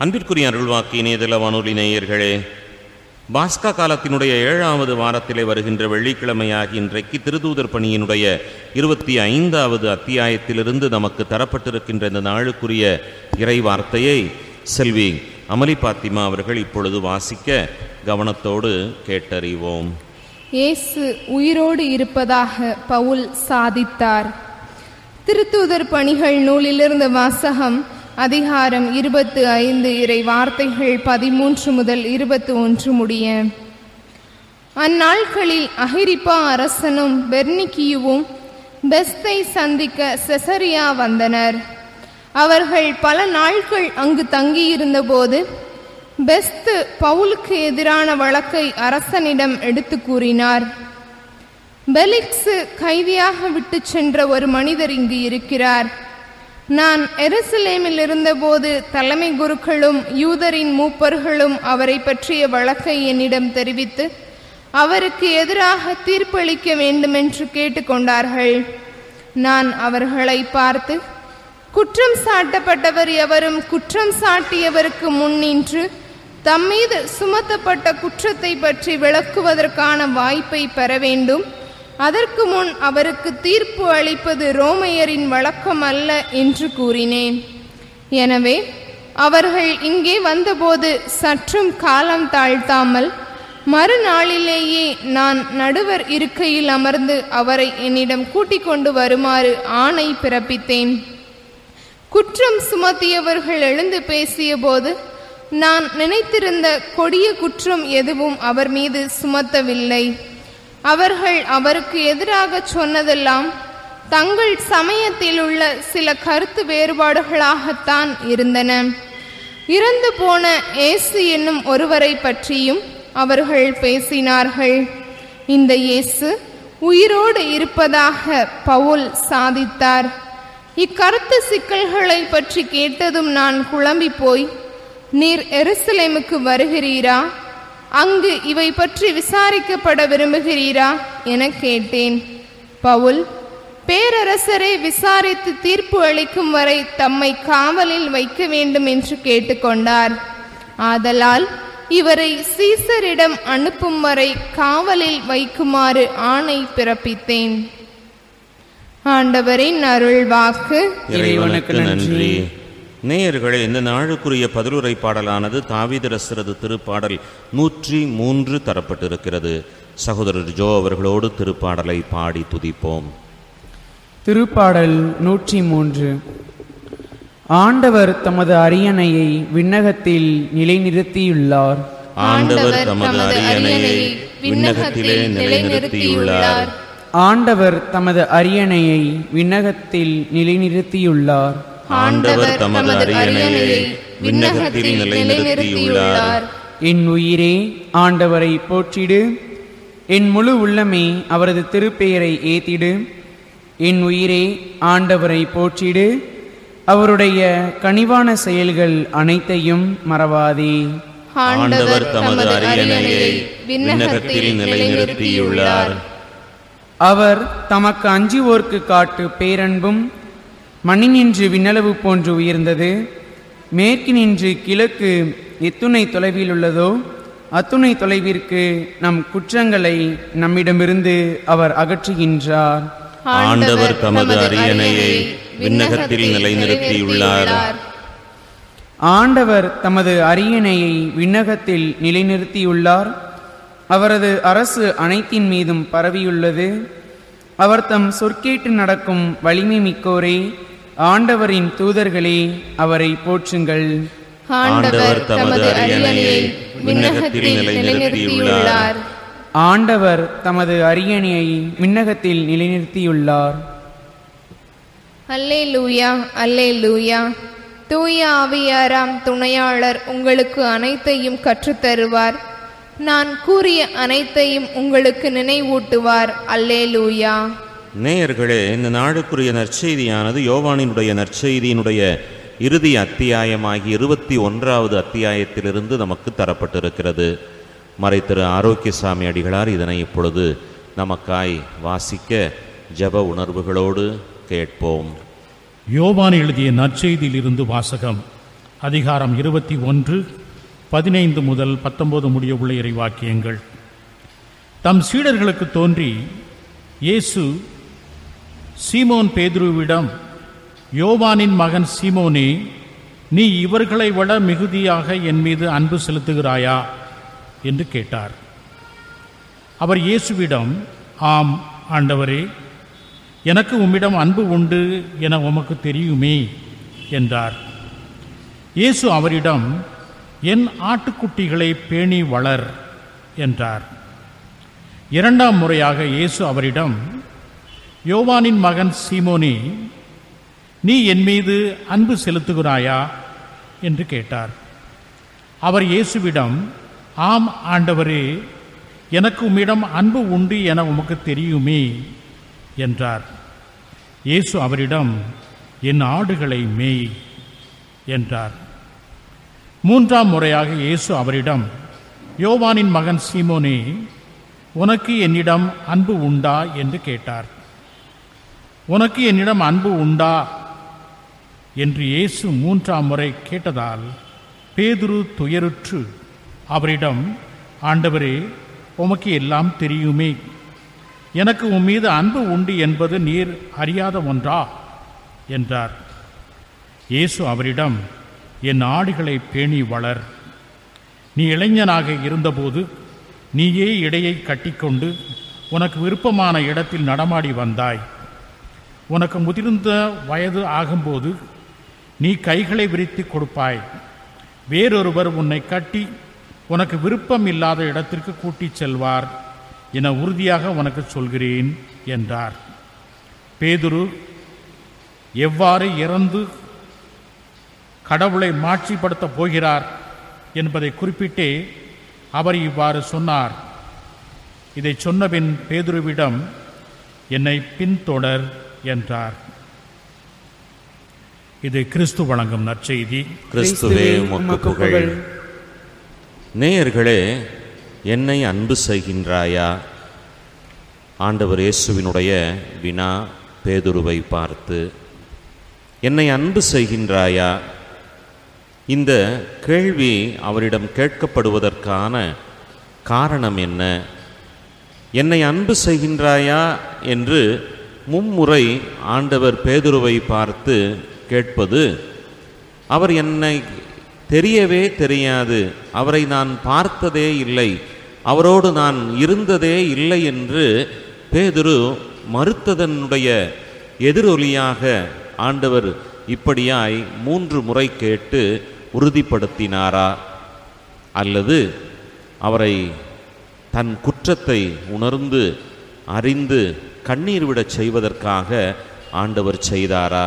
அன்பிற்குரிய அருள்வாக்கு இணையதள வானொலி நேயர்களே பாஸ்கா காலத்தினுடைய ஏழாவது வாரத்திலே வருகின்ற வெள்ளிக்கிழமையாகி இன்றைக்கு திருதூதர் பணியினுடைய இருபத்தி ஐந்தாவது அத்தியாயத்திலிருந்து நமக்கு தரப்பட்டிருக்கின்ற இந்த நாளுக்குரிய இறை வார்த்தையை செல்வி அமலி பாத்திமா அவர்கள் இப்பொழுது வாசிக்க கவனத்தோடு கேட்டறிவோம் இயேசு உயிரோடு இருப்பதாக பவுல் சாதித்தார் திருத்தூதர் பணிகள் நூலிலிருந்து வாசகம் அதிகாரம் இருபத்து ஐந்து இறை வார்த்தைகள் பதிமூன்று முதல் இருபத்து ஒன்று முடிய அந்நாட்களில் அகிரிப்பா அரசனும் பெர்னிக்கியுவும் பெஸ்தை சந்திக்க செசரியா வந்தனர் அவர்கள் பல நாட்கள் அங்கு தங்கியிருந்தபோது பெஸ்து பவுலுக்கு எதிரான வழக்கை அரசனிடம் எடுத்து கூறினார் பெலிக்ஸு கைதியாக விட்டு சென்ற ஒரு மனிதர் இங்கு இருக்கிறார் நான் எருசலேமில் இருந்தபோது தலைமை குருக்களும் யூதரின் மூப்பர்களும் அவரை பற்றிய வழக்கை என்னிடம் தெரிவித்து அவருக்கு எதிராக தீர்ப்பளிக்க வேண்டுமென்று கேட்டுக்கொண்டார்கள் நான் அவர்களை பார்த்து குற்றம் சாட்டப்பட்டவர் எவரும் குற்றம் சாட்டியவருக்கு முன் நின்று தம்மீது சுமத்தப்பட்ட குற்றத்தை பற்றி விளக்குவதற்கான வாய்ப்பை பெற வேண்டும் அதற்கு முன் அவருக்கு தீர்ப்பு அளிப்பது ரோமையரின் வழக்கம் அல்ல என்று கூறினேன் எனவே அவர்கள் இங்கே வந்தபோது சற்றும் காலம் தாழ்த்தாமல் மறுநாளிலேயே நான் நடுவர் இருக்கையில் அமர்ந்து அவரை என்னிடம் கூட்டிக் கொண்டு வருமாறு ஆணை பிறப்பித்தேன் குற்றம் சுமத்தியவர்கள் எழுந்து பேசியபோது நான் நினைத்திருந்த கொடிய குற்றம் எதுவும் அவர் மீது சுமத்தவில்லை அவர்கள் அவருக்கு எதிராக சொன்னதெல்லாம் தங்கள் சமயத்தில் உள்ள சில கருத்து வேறுபாடுகளாகத்தான் இருந்தன இறந்து போன இயேசு என்னும் ஒருவரை பற்றியும் அவர்கள் பேசினார்கள் இந்த இயேசு உயிரோடு இருப்பதாக பவுல் சாதித்தார் இக்கருத்து சிக்கல்களை பற்றி கேட்டதும் நான் குழம்பி போய் நீர் எருசலேமுக்கு வருகிறீரா அங்கு இவை பற்றி விசாரிக்கப்பட விரும்புகிறீரா என கேட்டேன் பவுல் பேரரசரை விசாரித்து தீர்ப்பு அளிக்கும் வரை தம்மை காவலில் வைக்க வேண்டும் என்று கேட்டுக்கொண்டார் ஆதலால் இவரை சீசரிடம் அனுப்பும் வரை காவலில் வைக்குமாறு ஆணை பிறப்பித்தேன் ஆண்டவரின் அருள் வாக்கு இறைவனுக்கு நன்றி நேயர்களே இந்த நாளுக்குரிய பதிலுரை பாடலானது தாவீதரசரது திருப்பாடல் நூற்றி மூன்று தரப்பட்டிருக்கிறது சகோதரர் ஜோ அவர்களோடு திருப்பாடலை பாடி துதிப்போம் திருப்பாடல் நூற்றி மூன்று ஆண்டவர் தமது அரியணையை விண்ணகத்தில் நிலைநிறுத்தியுள்ளார் ஆண்டவர் தமது அரியணையை விண்ணகத்திலே நிலைநிறுத்தியுள்ளார் ஆண்டவர் தமது அரியணையை விண்ணகத்தில் நிலைநிறுத்தியுள்ளார் ஆண்டவர் தமது அரியணையை விண்ணகத்தில் நிலைநிறுத்தியுள்ளார் என் உயிரே ஆண்டவரை போற்றிடு என் முழு உள்ளமே அவரது திருப்பெயரை ஏத்திடு என் உயிரே ஆண்டவரை போற்றிடு அவருடைய கனிவான செயல்கள் அனைத்தையும் மறவாதே ஆண்டவர் தமது அரியணையை விண்ணகத்தில் நிலைநிறுத்தியுள்ளார் அவர் தமக்கு அஞ்சுவோர்க்கு காட்டு பேரன்பும் மண்ணினின்று விண்ணளவு போன்று உயர்ந்தது மேற்கினின்று கிழக்கு எத்துணை தொலைவில் உள்ளதோ அத்துணை தொலைவிற்கு நம் குற்றங்களை நம்மிடமிருந்து அவர் அகற்றுகின்றார் ஆண்டவர் தமது அரியணையை விண்ணகத்தில் நிலைநிறுத்தியுள்ளார் ஆண்டவர் தமது அரியணையை விண்ணகத்தில் நிலைநிறுத்தியுள்ளார் அவரது அரசு அனைத்தின் மீதும் பரவியுள்ளது அவர் தம் சொற்கேட்டு நடக்கும் வலிமை மிக்கோரே ஆண்டவரின் தூதர்களே அவரை போற்றுங்கள் ஆண்டவர் தமது அரியணையை விண்ணகத்தில் நிலைநிறுத்தியுள்ளார் ஆண்டவர் தமது அரியணையை விண்ணகத்தில் நிலைநிறுத்தியுள்ளார் அல்லே லூயா அல்லே லூயா தூய ஆவியாராம் துணையாளர் உங்களுக்கு அனைத்தையும் கற்றுத்தருவார் நான் கூறிய அனைத்தையும் உங்களுக்கு நினைவூட்டுவார் அல்லே லூயா நேயர்களே இந்த நாளுக்குரிய நற்செய்தியானது யோவானினுடைய நற்செய்தியினுடைய இறுதி அத்தியாயமாகி இருபத்தி ஒன்றாவது அத்தியாயத்திலிருந்து நமக்கு தரப்பட்டிருக்கிறது மறைத்திரு ஆரோக்கியசாமி அடிகளார் இதனை இப்பொழுது நமக்காய் வாசிக்க ஜெப உணர்வுகளோடு கேட்போம் யோவான் எழுதிய நற்செய்தியிலிருந்து வாசகம் அதிகாரம் இருபத்தி ஒன்று பதினைந்து முதல் பத்தொன்பது முடிய உள்ள இறைவாக்கியங்கள் தம் சீடர்களுக்கு தோன்றி இயேசு சீமோன் பேதுருவிடம் யோவானின் மகன் சீமோனே நீ இவர்களை விட மிகுதியாக என் மீது அன்பு செலுத்துகிறாயா என்று கேட்டார் அவர் இயேசுவிடம் ஆம் ஆண்டவரே எனக்கு உம்மிடம் அன்பு உண்டு என உமக்கு தெரியுமே என்றார் இயேசு அவரிடம் என் ஆட்டுக்குட்டிகளை பேணி வளர் என்றார் இரண்டாம் முறையாக இயேசு அவரிடம் யோவானின் மகன் சீமோனி நீ என் மீது அன்பு செலுத்துகிறாயா என்று கேட்டார் அவர் இயேசுவிடம் ஆம் ஆண்டவரே எனக்கு உம்மிடம் அன்பு உண்டு என உமக்கு தெரியுமே என்றார் இயேசு அவரிடம் என் ஆடுகளை மேய் என்றார் மூன்றாம் முறையாக இயேசு அவரிடம் யோவானின் மகன் சீமோனே உனக்கு என்னிடம் அன்பு உண்டா என்று கேட்டார் உனக்கு என்னிடம் அன்பு உண்டா என்று இயேசு மூன்றாம் முறை கேட்டதால் பேதுரு துயருற்று அவரிடம் ஆண்டவரே உமக்கு எல்லாம் தெரியுமே எனக்கு உன் மீது அன்பு உண்டு என்பது நீர் அறியாத ஒன்றா என்றார் இயேசு அவரிடம் என் ஆடுகளை பேணி வளர் நீ இளைஞனாக இருந்தபோது நீயே இடையை கட்டிக்கொண்டு உனக்கு விருப்பமான இடத்தில் நடமாடி வந்தாய் உனக்கு முதிர்ந்த வயது ஆகும்போது நீ கைகளை விரித்து கொடுப்பாய் வேறொருவர் உன்னை கட்டி உனக்கு விருப்பம் இல்லாத இடத்திற்கு கூட்டிச் செல்வார் என உறுதியாக உனக்கு சொல்கிறேன் என்றார் பேதுரு எவ்வாறு இறந்து கடவுளை மாட்சிப்படுத்தப் போகிறார் என்பதை குறிப்பிட்டே அவர் இவ்வாறு சொன்னார் இதை சொன்னபின் பேதுருவிடம் என்னை பின்தொடர் என்றார் இது கிறிஸ்து வழங்கும் நற்செய்தி கிறிஸ்துவே உமக்கு புகழ் நேயர்களே என்னை அன்பு செய்கின்றாயா ஆண்டவர் இயேசுவினுடைய வினா பேதுருவை பார்த்து என்னை அன்பு செய்கின்றாயா இந்த கேள்வி அவரிடம் கேட்கப்படுவதற்கான காரணம் என்ன என்னை அன்பு செய்கின்றாயா என்று மும்முறை ஆண்டவர் பேதுருவை பார்த்து கேட்பது அவர் என்னை தெரியவே தெரியாது அவரை நான் பார்த்ததே இல்லை அவரோடு நான் இருந்ததே இல்லை என்று பேதுரு மறுத்ததனுடைய எதிரொலியாக ஆண்டவர் இப்படியாய் மூன்று முறை கேட்டு உறுதிப்படுத்தினாரா அல்லது அவரை தன் குற்றத்தை உணர்ந்து அறிந்து கண்ணீர் விடச் செய்வதற்காக ஆண்டவர் செய்தாரா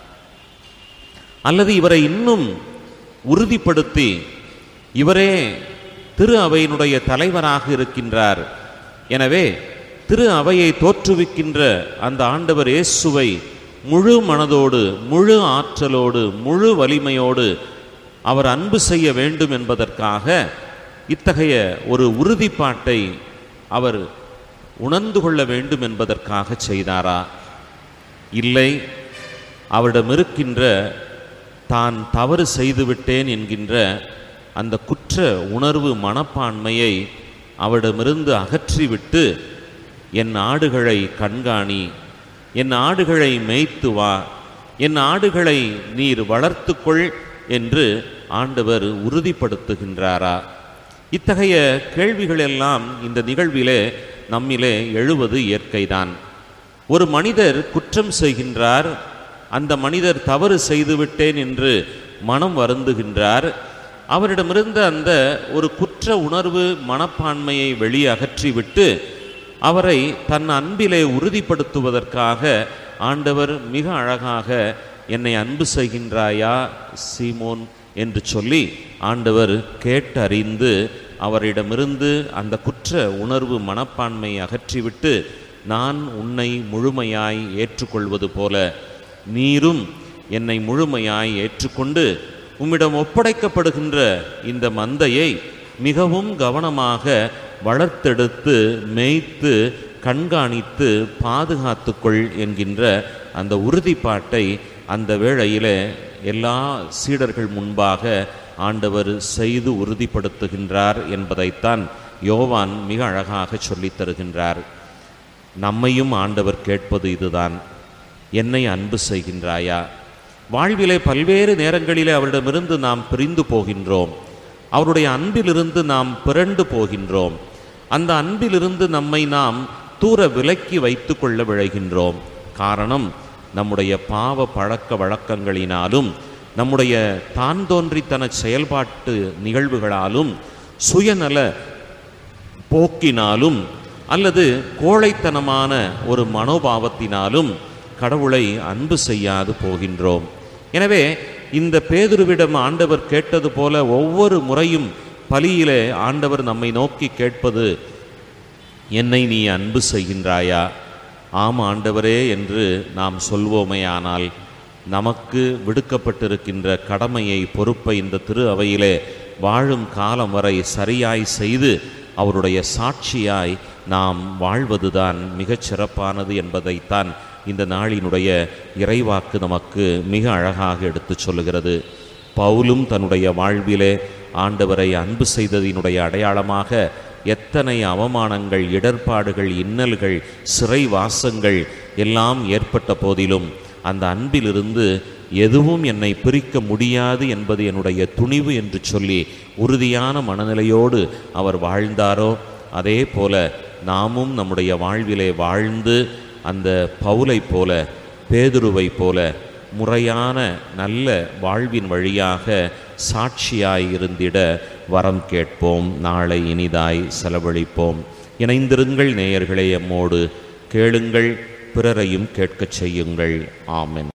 அல்லது இவரை இன்னும் உறுதிப்படுத்தி இவரே திரு அவையினுடைய தலைவராக இருக்கின்றார் எனவே திரு அவையை தோற்றுவிக்கின்ற அந்த ஆண்டவர் இயேசுவை முழு மனதோடு முழு ஆற்றலோடு முழு வலிமையோடு அவர் அன்பு செய்ய வேண்டும் என்பதற்காக இத்தகைய ஒரு உறுதிப்பாட்டை அவர் உணர்ந்து கொள்ள வேண்டும் என்பதற்காக செய்தாரா இல்லை அவரிடம் இருக்கின்ற தான் தவறு செய்துவிட்டேன் என்கின்ற அந்த குற்ற உணர்வு மனப்பான்மையை அவரிடமிருந்து அகற்றிவிட்டு என் ஆடுகளை கண்காணி என் ஆடுகளை மேய்த்து வா என் ஆடுகளை நீர் வளர்த்துக்கொள் என்று ஆண்டவர் உறுதிப்படுத்துகின்றாரா இத்தகைய கேள்விகள் எல்லாம் இந்த நிகழ்விலே நம்மிலே எழுவது இயற்கைதான் ஒரு மனிதர் குற்றம் செய்கின்றார் அந்த மனிதர் தவறு செய்துவிட்டேன் என்று மனம் வருந்துகின்றார் அவரிடமிருந்த அந்த ஒரு குற்ற உணர்வு மனப்பான்மையை வெளியே அகற்றிவிட்டு அவரை தன் அன்பிலே உறுதிப்படுத்துவதற்காக ஆண்டவர் மிக அழகாக என்னை அன்பு செய்கின்றாயா சீமோன் என்று சொல்லி ஆண்டவர் கேட்டறிந்து அவரிடமிருந்து அந்த குற்ற உணர்வு மனப்பான்மையை அகற்றிவிட்டு நான் உன்னை முழுமையாய் ஏற்றுக்கொள்வது போல நீரும் என்னை முழுமையாய் ஏற்றுக்கொண்டு உம்மிடம் ஒப்படைக்கப்படுகின்ற இந்த மந்தையை மிகவும் கவனமாக வளர்த்தெடுத்து மேய்த்து கண்காணித்து பாதுகாத்துக்கொள் என்கின்ற அந்த உறுதிப்பாட்டை அந்த வேளையிலே எல்லா சீடர்கள் முன்பாக ஆண்டவர் செய்து உறுதிப்படுத்துகின்றார் என்பதைத்தான் யோவான் மிக அழகாக சொல்லித் தருகின்றார் நம்மையும் ஆண்டவர் கேட்பது இதுதான் என்னை அன்பு செய்கின்றாயா வாழ்விலே பல்வேறு நேரங்களிலே அவரிடமிருந்து நாம் பிரிந்து போகின்றோம் அவருடைய அன்பிலிருந்து நாம் பிறண்டு போகின்றோம் அந்த அன்பிலிருந்து நம்மை நாம் தூர விலக்கி வைத்து கொள்ள விழைகின்றோம் காரணம் நம்முடைய பாவ பழக்க வழக்கங்களினாலும் நம்முடைய தான் தோன்றித்தன செயல்பாட்டு நிகழ்வுகளாலும் சுயநல போக்கினாலும் அல்லது கோழைத்தனமான ஒரு மனோபாவத்தினாலும் கடவுளை அன்பு செய்யாது போகின்றோம் எனவே இந்த பேதுருவிடம் ஆண்டவர் கேட்டது போல ஒவ்வொரு முறையும் பலியிலே ஆண்டவர் நம்மை நோக்கி கேட்பது என்னை நீ அன்பு செய்கின்றாயா ஆம் ஆண்டவரே என்று நாம் சொல்வோமேயானால் நமக்கு விடுக்கப்பட்டிருக்கின்ற கடமையை பொறுப்பை இந்த திரு அவையிலே வாழும் காலம் வரை சரியாய் செய்து அவருடைய சாட்சியாய் நாம் வாழ்வதுதான் மிகச் சிறப்பானது என்பதைத்தான் இந்த நாளினுடைய இறைவாக்கு நமக்கு மிக அழகாக எடுத்துச் சொல்லுகிறது பவுலும் தன்னுடைய வாழ்விலே ஆண்டவரை அன்பு செய்ததினுடைய அடையாளமாக எத்தனை அவமானங்கள் இடர்பாடுகள் இன்னல்கள் சிறைவாசங்கள் எல்லாம் ஏற்பட்ட போதிலும் அந்த அன்பிலிருந்து எதுவும் என்னை பிரிக்க முடியாது என்பது என்னுடைய துணிவு என்று சொல்லி உறுதியான மனநிலையோடு அவர் வாழ்ந்தாரோ அதே போல நாமும் நம்முடைய வாழ்விலே வாழ்ந்து அந்த பவுலைப் போல பேதுருவைப் போல முறையான நல்ல வாழ்வின் வழியாக சாட்சியாய் இருந்திட வரம் கேட்போம் நாளை இனிதாய் செலவழிப்போம் இணைந்திருங்கள் நேயர்களே எம்மோடு கேளுங்கள் பிறரையும் கேட்கச் செய்யுங்கள் ஆமென்